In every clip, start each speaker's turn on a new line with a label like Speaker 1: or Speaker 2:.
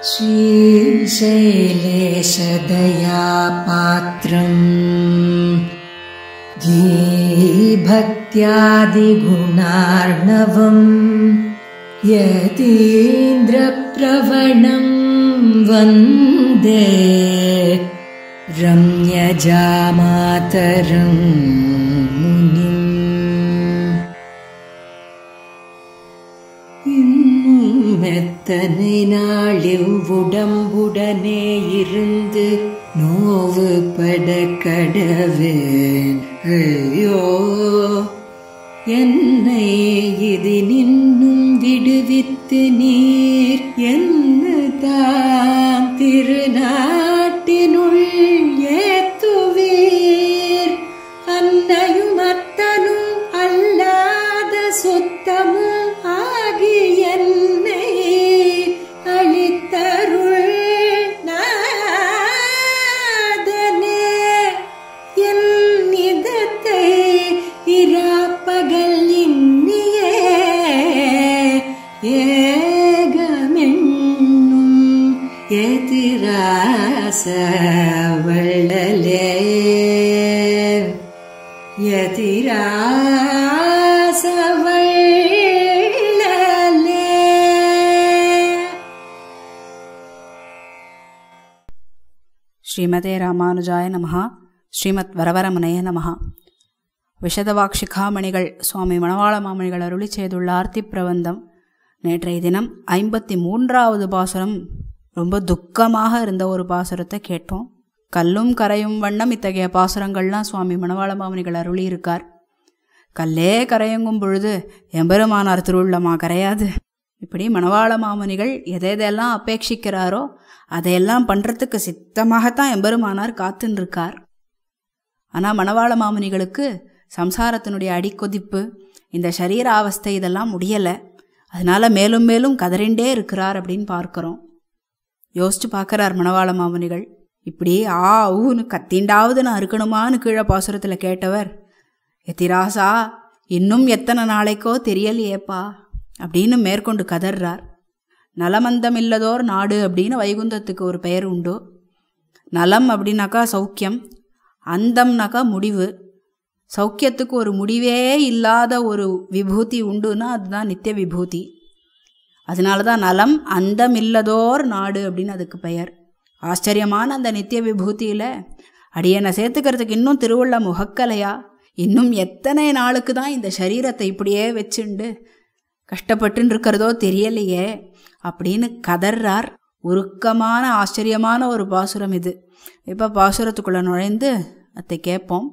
Speaker 1: श्रीशैलेशदया पात्रम् धीभक्त्यादिगुणार्णवम् यतीन्द्रप्रवणं वन्दे रम्यजामातरं मुनिम् இன்னும் எத்தனை நாளில் உடம்புடனே இருந்து நோவு பட கடவேன் ஐயோ என்னை இது நின்னும் விடுவித்து நீர் என்ன தாம் திருநாட்டினுள் ஏத்துவீர் அன்னையும் அத்தனும் அல்லாத சுத்தமும் ஆகி என்னை அளித்தருள் நாதனே என் இதத்தை இராப்பகல் இன்னியே ஏகமென்னும் எதிராச வள்ளலே எதிராச வள்ளலே
Speaker 2: ಶ್ರೀಮತೆ ರಾಮಾನುಜಾಯ ನಮಃ ಶ್ರೀಮತ್ ವರವರಮನೆಯ ನಮಃ விஷதவாக்ஷிகாமணிகள் சுவாமி மணவாள மாமணிகள் அருளி செய்துள்ள ஆர்த்தி பிரபந்தம் நேற்றைய தினம் ஐம்பத்தி மூன்றாவது பாசுரம் ரொம்ப துக்கமாக இருந்த ஒரு பாசுரத்தை கேட்டோம் கல்லும் கரையும் வண்ணம் இத்தகைய பாசுரங்கள்லாம் சுவாமி மணவாள மாமணிகள் அருளி இருக்கார் கல்லே கரையங்கும் பொழுது எம்பெருமானார் திருவுள்ளமா கரையாது இப்படி மணவாள மாமணிகள் எதெதெல்லாம் அபேட்சிக்கிறாரோ அதையெல்லாம் பண்ணுறதுக்கு சித்தமாகத்தான் எம்பெருமானார் காத்துன்னு இருக்கார் ஆனால் மணவாள மாமுனிகளுக்கு சம்சாரத்தினுடைய அடிக்கொதிப்பு இந்த சரீர அவஸ்தை இதெல்லாம் முடியலை அதனால மேலும் மேலும் கதறிண்டே இருக்கிறார் அப்படின்னு பார்க்குறோம் யோசிச்சு பார்க்குறார் மணவாள மாமுனிகள் இப்படி ஆ ஊன்னு கத்திண்டாவது நான் இருக்கணுமான்னு கீழே பாசுரத்தில் கேட்டவர் எத்திராசா இன்னும் எத்தனை நாளைக்கோ தெரியலையேப்பா அப்படின்னு மேற்கொண்டு கதறார் நலமந்தமில்லதோர் நாடு அப்படின்னு வைகுந்தத்துக்கு ஒரு பெயர் உண்டு நலம் அப்படின்னாக்கா சௌக்கியம் அந்தம்னாக்கா முடிவு சௌக்கியத்துக்கு ஒரு முடிவே இல்லாத ஒரு விபூதி உண்டுன்னா அதுதான் நித்திய விபூதி அதனால தான் நலம் அந்தமில்லதோர் நாடு அப்படின்னு அதுக்கு பெயர் ஆச்சரியமான அந்த நித்திய விபூதியில் அடியனை சேர்த்துக்கிறதுக்கு இன்னும் திருவுள்ள முகக்கலையா இன்னும் எத்தனை நாளுக்கு தான் இந்த சரீரத்தை இப்படியே வச்சுண்டு கஷ்டப்பட்டுன்னு இருக்கிறதோ தெரியலையே அப்படின்னு கதர்றார் உருக்கமான ஆச்சரியமான ஒரு பாசுரம் இது இப்போ பாசுரத்துக்குள்ளே நுழைந்து அதை கேட்போம்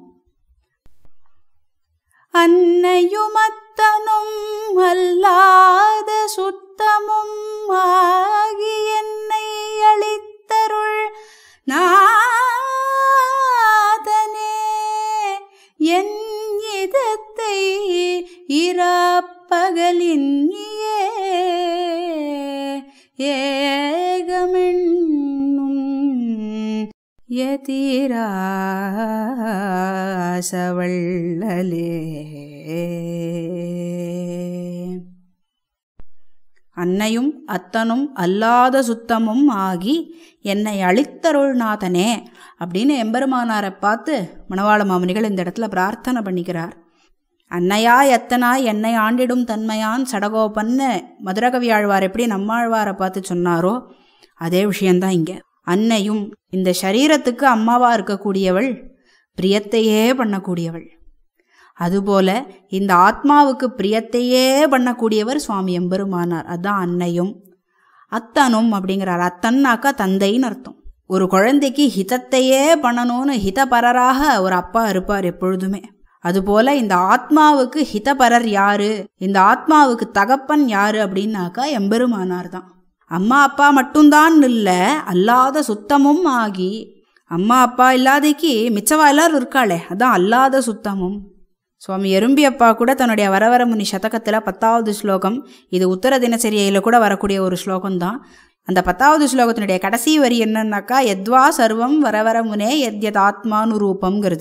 Speaker 2: அன்னையும் அத்தனும் அல்லாத சுத்தமும் ஆகி என்னை அளித்தருள் நாதனே என் இதத்தை இராப்பகலின் ஏகமென்னும் யதிராசவள்ளலே அன்னையும் அத்தனும் அல்லாத சுத்தமும் ஆகி என்னை அழித்தருள் நாதனே அப்படின்னு எம்பெருமானாரை பார்த்து மணவாள மாமுனிகள் இந்த இடத்துல பிரார்த்தனை பண்ணிக்கிறார் அன்னையா எத்தனாய் என்னை ஆண்டிடும் தன்மையான் சடகோபன்னு மதுரகவி ஆழ்வார் எப்படி நம்மாழ்வாரை பார்த்து சொன்னாரோ அதே விஷயந்தான் இங்கே அன்னையும் இந்த சரீரத்துக்கு அம்மாவா இருக்கக்கூடியவள் பிரியத்தையே பண்ணக்கூடியவள் அதுபோல இந்த ஆத்மாவுக்கு பிரியத்தையே பண்ணக்கூடியவர் சுவாமி எம்பெருமானார் அதான் அன்னையும் அத்தனும் அப்படிங்கிறார் அத்தன்னாக்கா தந்தைன்னு அர்த்தம் ஒரு குழந்தைக்கு ஹிதத்தையே பண்ணணும்னு ஹிதபரராக ஒரு அப்பா இருப்பார் எப்பொழுதுமே அதுபோல இந்த ஆத்மாவுக்கு ஹிதபரர் யாரு இந்த ஆத்மாவுக்கு தகப்பன் யாரு அப்படின்னாக்கா எம்பெருமானார் தான் அம்மா அப்பா மட்டும்தான் இல்லை அல்லாத சுத்தமும் ஆகி அம்மா அப்பா இல்லாதைக்கு மிச்சவா எல்லாரும் இருக்காளே அதான் அல்லாத சுத்தமும் சுவாமி எறும்பி அப்பா கூட தன்னுடைய வரவர முனி சதகத்தில் பத்தாவது ஸ்லோகம் இது உத்தர தினச்சரியையில் கூட வரக்கூடிய ஒரு ஸ்லோகம்தான் அந்த பத்தாவது ஸ்லோகத்தினுடைய கடைசி வரி என்னன்னாக்கா எத்வா சர்வம் வரவர முனே எத்யத் ஆத்மானு ரூபம்ங்கிறது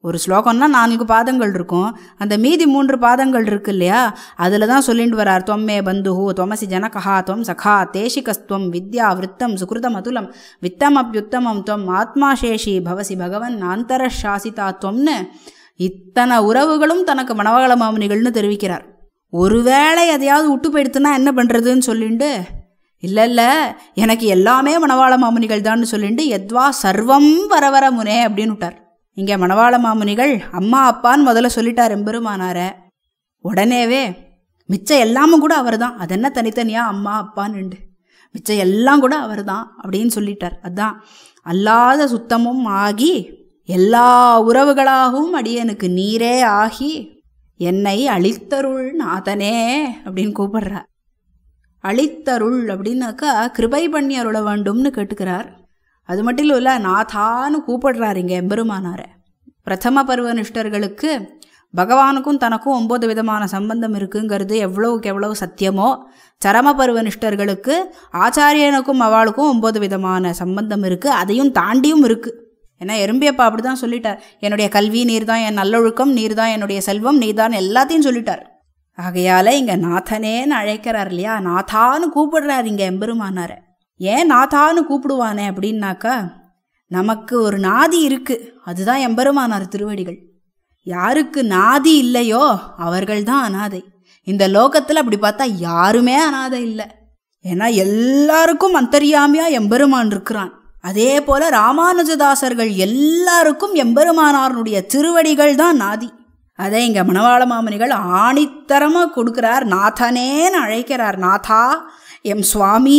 Speaker 2: ஒரு ஸ்லோகம்னா நான்கு பாதங்கள் இருக்கும் அந்த மீதி மூன்று பாதங்கள் இருக்கு இல்லையா அதில் தான் சொல்லிட்டு வரார் தொம்மே பந்துஹு தொமசி ஜனகா தொம் சகா தேசிகஸ்துவம் வித்யா விருத்தம் சுகிருதம் அதுலம் வித்தம் அப்யுத்தமம் தொம் ஆத்மாசேஷி பவசி பகவன் ஆந்தர சாசிதா தொம்னு இத்தனை உறவுகளும் தனக்கு மணவாள மாமுனிகள்னு தெரிவிக்கிறார் ஒருவேளை எதையாவது விட்டு போயிடுத்துனா என்ன பண்ணுறதுன்னு சொல்லிட்டு இல்லை இல்லை எனக்கு எல்லாமே மணவாள மாமுனிகள் தான் சொல்லிட்டு எத்வா சர்வம் வர வர முனே அப்படின்னு விட்டார் இங்கே மணவாள மாமுனிகள் அம்மா அப்பான்னு முதல்ல சொல்லிட்டார் எம்பெருமானார உடனேவே மிச்சம் எல்லாமும் கூட அவர் தான் அது என்ன தனித்தனியாக அம்மா அப்பான்னு மிச்சம் எல்லாம் கூட அவர் தான் அப்படின்னு சொல்லிட்டார் அதான் அல்லாத சுத்தமும் ஆகி எல்லா உறவுகளாகவும் அடியனுக்கு நீரே ஆகி என்னை அழித்தருள் நாதனே அப்படின்னு கூப்பிடுறார் அழித்தருள் அப்படின்னாக்கா கிருபை பண்ணி அருள வேண்டும்னு கேட்டுக்கிறார் அது மட்டும் இல்லை நாதான்னு கூப்பிடுறார் இங்கே எம்பெருமானார பிரதம பருவ நிஷ்டர்களுக்கு பகவானுக்கும் தனக்கும் ஒம்பது விதமான சம்பந்தம் இருக்குங்கிறது எவ்வளவுக்கு எவ்வளவு சத்தியமோ சரம பருவ நிஷ்டர்களுக்கு ஆச்சாரியனுக்கும் அவளுக்கும் ஒம்பது விதமான சம்பந்தம் இருக்குது அதையும் தாண்டியும் இருக்குது ஏன்னா எறும்பியப்பா அப்படி தான் சொல்லிட்டார் என்னுடைய கல்வி நீர் தான் என் நல்லொழுக்கம் நீர் தான் என்னுடைய செல்வம் நீர் தான் எல்லாத்தையும் சொல்லிட்டார் ஆகையால இங்கே நாதனேன்னு அழைக்கிறார் இல்லையா நாதான்னு கூப்பிடுறார் இங்கே எம்பெருமானார ஏன் நாதான்னு கூப்பிடுவானே அப்படின்னாக்கா நமக்கு ஒரு நாதி இருக்கு அதுதான் எம்பெருமானார் திருவடிகள் யாருக்கு நாதி இல்லையோ அவர்கள் தான் அனாதை இந்த லோகத்தில் அப்படி பார்த்தா யாருமே அனாதை இல்லை ஏன்னா எல்லாருக்கும் அந்தரியாமியா எம்பெருமான் இருக்கிறான் அதே போல ராமானுஜதாசர்கள் எல்லாருக்கும் எம்பெருமானாருடைய திருவடிகள் தான் நாதி அதை இங்கே மணவாள மாமனிகள் ஆணித்தரமாக கொடுக்குறார் நாதனேன்னு அழைக்கிறார் நாதா எம் சுவாமி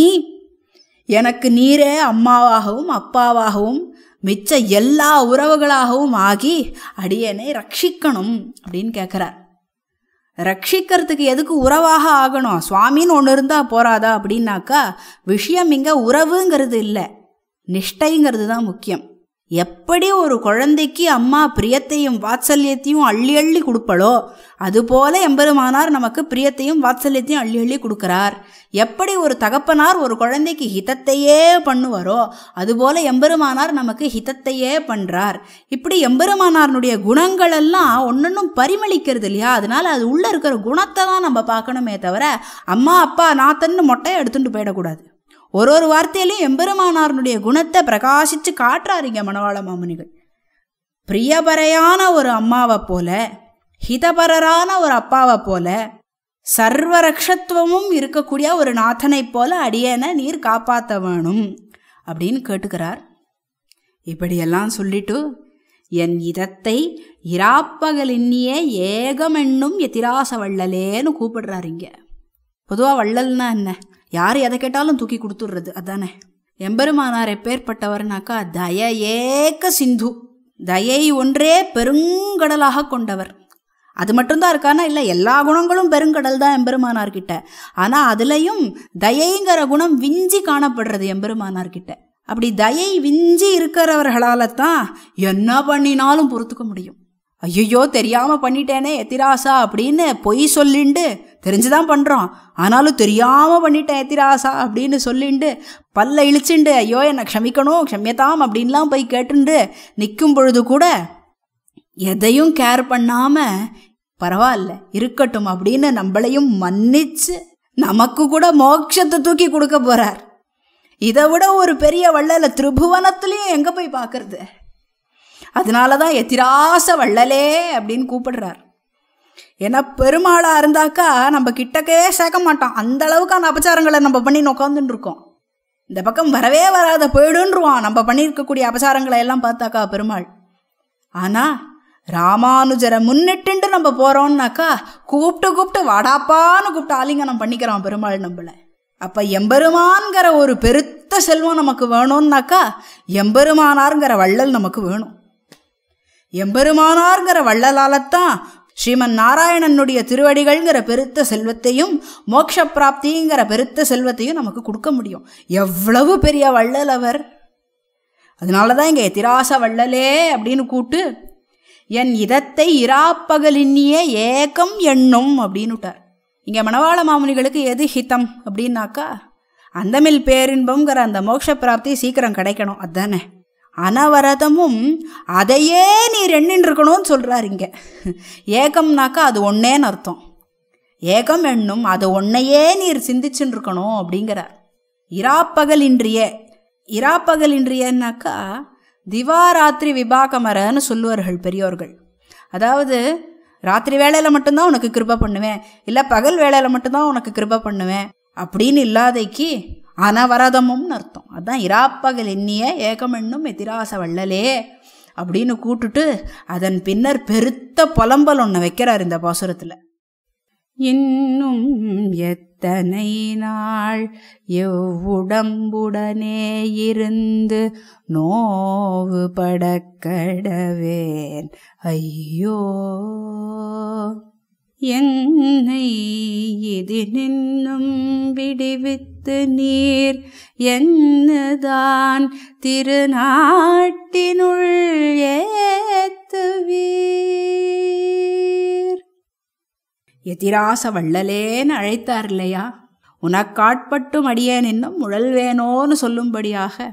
Speaker 2: எனக்கு நீரே அம்மாவாகவும் அப்பாவாகவும் மிச்ச எல்லா உறவுகளாகவும் ஆகி அடியனை ரட்சிக்கணும் அப்படின்னு கேட்குறார் ரட்சிக்கிறதுக்கு எதுக்கு உறவாக ஆகணும் சுவாமின்னு ஒன்று இருந்தால் போறாதா அப்படின்னாக்கா விஷயம் இங்கே உறவுங்கிறது இல்லை நிஷ்டைங்கிறது தான் முக்கியம் எப்படி ஒரு குழந்தைக்கு அம்மா பிரியத்தையும் வாத்சல்யத்தையும் அள்ளி அள்ளி கொடுப்பளோ அதுபோல எம்பெருமானார் நமக்கு பிரியத்தையும் வாத்சல்யத்தையும் அள்ளி அள்ளி கொடுக்கிறார் எப்படி ஒரு தகப்பனார் ஒரு குழந்தைக்கு ஹிதத்தையே பண்ணுவாரோ அதுபோல எம்பெருமானார் நமக்கு ஹிதத்தையே பண்றார் இப்படி எம்பெருமானாருடைய குணங்கள் எல்லாம் ஒன்னொன்னும் பரிமளிக்கிறது இல்லையா அதனால அது உள்ள இருக்கிற குணத்தை தான் நம்ம பார்க்கணுமே தவிர அம்மா அப்பா நாத்தன்னு மொட்டையை எடுத்துட்டு போயிடக்கூடாது ஒரு ஒரு வார்த்தையிலையும் எம்பெருமானாருடைய குணத்தை பிரகாசித்து காட்டுறாருங்க மணவாள மாமுனிகள் பிரியபரையான ஒரு அம்மாவை போல ஹிதபரரான ஒரு அப்பாவை போல சர்வரக்ஷத்துவமும் இருக்கக்கூடிய ஒரு நாதனைப் போல அடியனை நீர் காப்பாற்ற வேணும் அப்படின்னு கேட்டுக்கிறார் இப்படியெல்லாம் சொல்லிட்டு என் இதத்தை இராப்பகலின்னியே ஏகமென்னும் எதிராச வள்ளலேன்னு கூப்பிடுறாரு இங்க பொதுவாக வள்ளல்னா என்ன யார் எதை கேட்டாலும் தூக்கி கொடுத்துடுறது அதானே எம்பெருமானார் எப்பேற்பட்டவர்னாக்கா தய ஏக சிந்து தயை ஒன்றே பெருங்கடலாக கொண்டவர் அது மட்டும்தான் இருக்கானா இல்லை எல்லா குணங்களும் பெருங்கடல் தான் எம்பெருமானார்கிட்ட ஆனால் அதுலேயும் தயைங்கிற குணம் விஞ்சி காணப்படுறது எம்பெருமானார்கிட்ட அப்படி தயை விஞ்சி இருக்கிறவர்களால தான் என்ன பண்ணினாலும் பொறுத்துக்க முடியும் ஐயோ தெரியாமல் பண்ணிட்டேனே எத்திராசா அப்படின்னு பொய் சொல்லிண்டு தெரிஞ்சுதான் பண்ணுறோம் ஆனாலும் தெரியாமல் பண்ணிட்டேன் எத்திராசா அப்படின்னு சொல்லிண்டு பல்ல இழிச்சுண்டு ஐயோ என்னை க்ஷமிக்கணும் க்ஷமியதாம் அப்படின்லாம் போய் கேட்டுண்டு நிற்கும் பொழுது கூட எதையும் கேர் பண்ணாமல் பரவாயில்ல இருக்கட்டும் அப்படின்னு நம்மளையும் மன்னிச்சு நமக்கு கூட மோட்சத்தை தூக்கி கொடுக்க போகிறார் இதை விட ஒரு பெரிய வள்ளலை திரிபுவனத்துலேயும் எங்கே போய் பார்க்கறது அதனால தான் எத்திராச வள்ளலே அப்படின்னு கூப்பிடுறார் ஏன்னா பெருமாளாக இருந்தாக்கா நம்ம கிட்டக்கே சேர்க்க மாட்டோம் அந்த அளவுக்கான அபச்சாரங்களை நம்ம பண்ணி உட்காந்துட்டு இருக்கோம் இந்த பக்கம் வரவே வராத போயிடுன்றுவான் நம்ம பண்ணியிருக்கக்கூடிய அபச்சாரங்களை எல்லாம் பார்த்தாக்கா பெருமாள் ஆனால் ராமானுஜரை முன்னிட்டுண்டு நம்ம போகிறோம்னாக்கா கூப்பிட்டு கூப்பிட்டு வாடாப்பான்னு கூப்பிட்டு ஆலிங்கனம் பண்ணிக்கிறான் பெருமாள் நம்மளை அப்போ எம்பெருமான்கிற ஒரு பெருத்த செல்வம் நமக்கு வேணும்னாக்கா எம்பெருமானாருங்கிற வள்ளல் நமக்கு வேணும் எம்பெருமானார்ங்கிற வள்ளலாலத்தான் ஸ்ரீமன் நாராயணனுடைய திருவடிகள்ங்கிற பெருத்த செல்வத்தையும் மோட்ச பிராப்திங்கிற பெருத்த செல்வத்தையும் நமக்கு கொடுக்க முடியும் எவ்வளவு பெரிய வள்ளல் அவர் அதனால தான் இங்கே திராச வள்ளலே அப்படின்னு கூட்டு என் இதத்தை இராப்பகலின்னியே ஏகம் எண்ணும் அப்படின்னுட்டார் இங்கே மணவாள மாமுனிகளுக்கு எது ஹிதம் அப்படின்னாக்கா அந்தமில் பேரின்பம்ங்கிற அந்த மோட்ச பிராப்தி சீக்கிரம் கிடைக்கணும் அதானே அனவரதமும் அதையே நீர் எண்ணின்னு இருக்கணும்னு சொல்கிறார் இங்கே ஏகம்னாக்கா அது ஒன்னேன்னு அர்த்தம் ஏகம் எண்ணும் அது ஒன்னையே நீர் சிந்திச்சுன்னு இருக்கணும் அப்படிங்கிறார் இராப்பகலின்றிய இராப்பகலின்றியன்னாக்கா திவாராத்திரி விபாகமரன்னு சொல்லுவார்கள் பெரியோர்கள் அதாவது ராத்திரி வேளையில் மட்டும்தான் உனக்கு கிருபை பண்ணுவேன் இல்லை பகல் வேளையில் மட்டும்தான் உனக்கு கிருபை பண்ணுவேன் அப்படின்னு இல்லாதைக்கு அனவரதமும்னு அர்த்தம் அதான் இராப்பகல் எண்ணிய ஏகமென்னும் எதிராச வள்ளலே அப்படின்னு கூட்டுட்டு அதன் பின்னர் பெருத்த புலம்பல் ஒன்று வைக்கிறார் இந்த பாசுரத்தில் இன்னும் எத்தனை நாள் எவ்வுடம்புடனே இருந்து நோவு படக்கடவேன் ஐயோ என்னை இது நின்னும் விடுவித்து நீர் என்னதான் திருநாட்டினுள் ஏத்துவீர் எதிராச வள்ளலேன்னு அழைத்தார் இல்லையா உனக்காட்பட்டும் அடியேன் இன்னும் முழல்வேனோன்னு சொல்லும்படியாக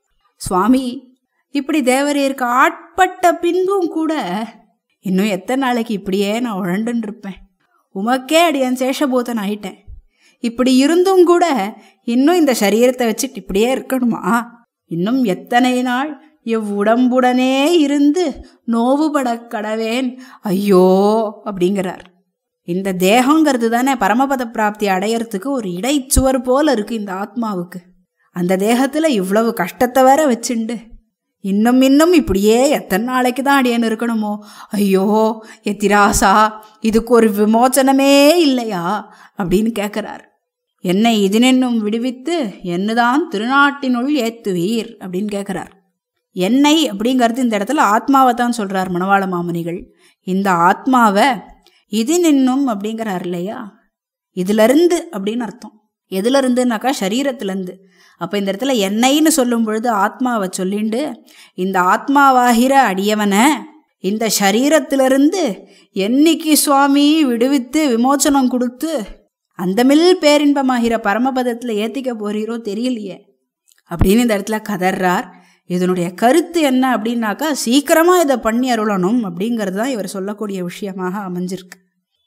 Speaker 2: சுவாமி இப்படி தேவரீருக்கு ஆட்பட்ட பின்பும் கூட இன்னும் எத்தனை நாளைக்கு இப்படியே நான் உழண்டுன்னு இருப்பேன் உமக்கே அடியன் சேஷபூதன் ஆயிட்டேன் இப்படி இருந்தும் கூட இன்னும் இந்த சரீரத்தை வச்சுட்டு இப்படியே இருக்கணுமா இன்னும் எத்தனை நாள் எவ்வுடம்புடனே இருந்து நோவுபடக் கடவேன் ஐயோ அப்படிங்கிறார் இந்த தேகங்கிறது தானே பரமபத பிராப்தி அடையறதுக்கு ஒரு இடைச்சுவர் போல இருக்கு இந்த ஆத்மாவுக்கு அந்த தேகத்தில் இவ்வளவு கஷ்டத்தை வேற வச்சுண்டு இன்னும் இன்னும் இப்படியே எத்தனை நாளைக்கு தான் அடியேன்னு இருக்கணுமோ ஐயோ எத்திராசா இதுக்கு ஒரு விமோச்சனமே இல்லையா அப்படின்னு கேட்குறார் என்னை இதனென்னும் விடுவித்து என்னதான் திருநாட்டினுள் ஏத்துவீர் அப்படின்னு கேட்குறார் என்னை அப்படிங்கிறது இந்த இடத்துல ஆத்மாவை தான் சொல்கிறார் மணவாள மாமுனிகள் இந்த ஆத்மாவை இது நின்னும் அப்படிங்கிறார் இல்லையா இதிலிருந்து அப்படின்னு அர்த்தம் எதுலேருந்துனாக்கா சரீரத்துலேருந்து அப்போ இந்த இடத்துல என்னைன்னு சொல்லும் பொழுது ஆத்மாவை சொல்லிண்டு இந்த ஆத்மாவாகிற அடியவனை இந்த சரீரத்திலிருந்து என்னைக்கு சுவாமி விடுவித்து விமோச்சனம் கொடுத்து அந்த மில் பேரின்பமாகிற பரமபதத்தில் ஏற்றிக்க போறீரோ தெரியலையே அப்படின்னு இந்த இடத்துல கதர்றார் இதனுடைய கருத்து என்ன அப்படின்னாக்கா சீக்கிரமாக இதை பண்ணி அருளணும் அப்படிங்கிறது தான் இவர் சொல்லக்கூடிய விஷயமாக அமைஞ்சிருக்கு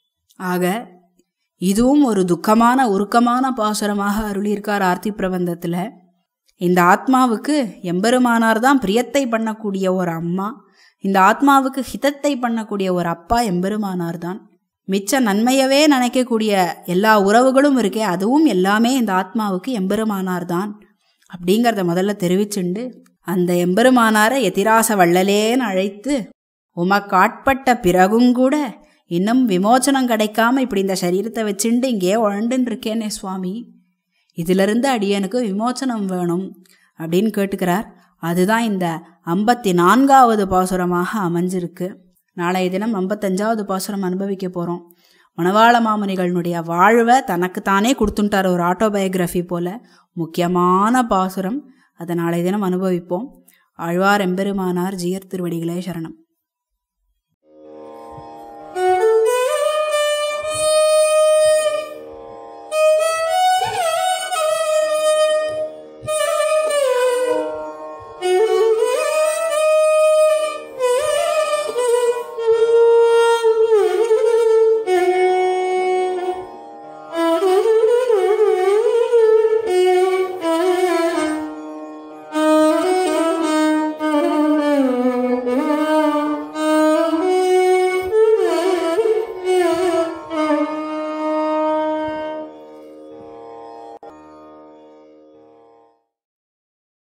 Speaker 2: ஆக இதுவும் ஒரு துக்கமான உருக்கமான பாசுரமாக அருளியிருக்கார் ஆர்த்தி பிரபந்தத்தில் இந்த ஆத்மாவுக்கு எம்பெருமானார் தான் பிரியத்தை பண்ணக்கூடிய ஒரு அம்மா இந்த ஆத்மாவுக்கு ஹிதத்தை பண்ணக்கூடிய ஒரு அப்பா எம்பெருமானார் தான் மிச்ச நன்மையவே நினைக்கக்கூடிய எல்லா உறவுகளும் இருக்கே அதுவும் எல்லாமே இந்த ஆத்மாவுக்கு எம்பெருமானார் தான் அப்படிங்கிறத முதல்ல தெரிவிச்சுண்டு அந்த எம்பெருமானாரை எதிராச வள்ளலேன்னு அழைத்து உமக்கு ஆட்பட்ட பிறகும் கூட இன்னும் விமோச்சனம் கிடைக்காம இப்படி இந்த சரீரத்தை வச்சுண்டு இங்கே உழண்டுன்னு இருக்கேனே சுவாமி இதிலிருந்து அடியனுக்கு விமோச்சனம் வேணும் அப்படின்னு கேட்டுக்கிறார் அதுதான் இந்த ஐம்பத்தி நான்காவது பாசுரமாக அமைஞ்சிருக்கு நாளைய தினம் ஐம்பத்தஞ்சாவது பாசுரம் அனுபவிக்க போகிறோம் மணவாள மாமனிகளுடைய வாழ்வை தனக்குத்தானே கொடுத்துட்டார் ஒரு ஆட்டோபயோகிராஃபி போல முக்கியமான பாசுரம் அதை நாளைய தினம் அனுபவிப்போம் ஆழ்வார் எம்பெருமானார் ஜியர் திருவடிகளே சரணம்